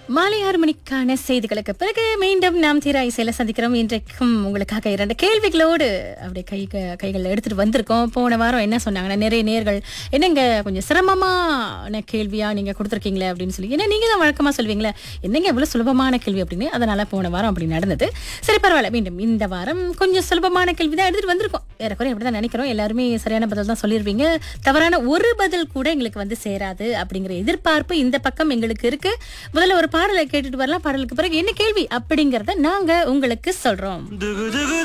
மாலை ஆறு மணிக்கான செய்திகளுக்கு பிறகு மீண்டும் நாம் தீரா இசையில சந்திக்கிறோம் இன்றைக்கும் உங்களுக்காக இரண்டு கேள்விகளோடு அப்படியே கை கைகள் எடுத்துட்டு வந்திருக்கோம் போன வாரம் என்ன சொன்னாங்கன்னா நிறைய நேர்கள் என்னங்க கொஞ்சம் சிரமமான கேள்வியா நீங்க கொடுத்துருக்கீங்களே அப்படின்னு சொல்லி ஏன்னா நீங்க தான் வழக்கமா சொல்வீங்களே என்னங்க இவ்வளவு சுலபமான கேள்வி அப்படின்னு அதனால போன வாரம் அப்படி நடந்தது சரி பரவாயில்ல மீண்டும் இந்த வாரம் கொஞ்சம் சுலபமான கேள்வி தான் எடுத்துட்டு வந்திருக்கோம் ஏறக்குறைய அப்படிதான் நினைக்கிறோம் எல்லாருமே சரியான பதில் தான் சொல்லிருவீங்க தவறான ஒரு பதில் கூட எங்களுக்கு வந்து சேராது அப்படிங்கிற எதிர்பார்ப்பு இந்த பக்கம் எங்களுக்கு இருக்கு முதல்ல ஒரு பாடலை கேட்டுட்டு வரலாம் பாடலுக்கு பிறகு என்ன கேள்வி அப்படிங்கறத நாங்க உங்களுக்கு சொல்றோம் துகு துகு